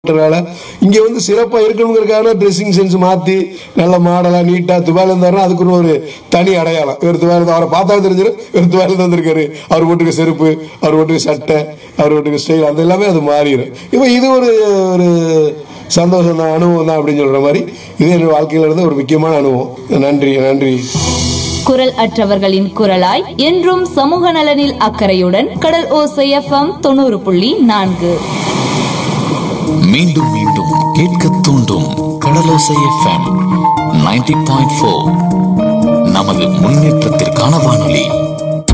இருக்கிறனால இங்க வந்து சிறப்பா இருக்கணுங்கிறதுக்காக ட்ரெஸ்ஸிங் சென்ஸ் மாத்தி நல்ல மாடலா நீட்டா துபாயில இருந்தாருன்னா அதுக்குன்னு ஒரு தனி அடையாளம் இவர் துபாயில அவரை பார்த்தா தெரிஞ்சிடும் இவர் துபாயில இருந்து வந்திருக்காரு அவர் போட்டுக்க செருப்பு அவர் போட்டுக்க சட்டை அவர் போட்டுக்க ஸ்டைல் அது எல்லாமே அது மாறிடும் இப்போ இது ஒரு ஒரு சந்தோஷம் தான் அனுபவம் தான் அப்படின்னு சொல்ற மாதிரி இது என் வாழ்க்கையில இருந்து ஒரு முக்கியமான அனுபவம் நன்றி நன்றி குரல் அற்றவர்களின் குரலாய் என்றும் சமூக நலனில் அக்கறையுடன் கடல் ஓசை எஃப்எம் தொண்ணூறு புள்ளி நான்கு மீண்டும் மீண்டும் கேட்க தூண்டும் Kadalosai FM ninety point four நமது முன்னேற்றத்திற்கான வானொலி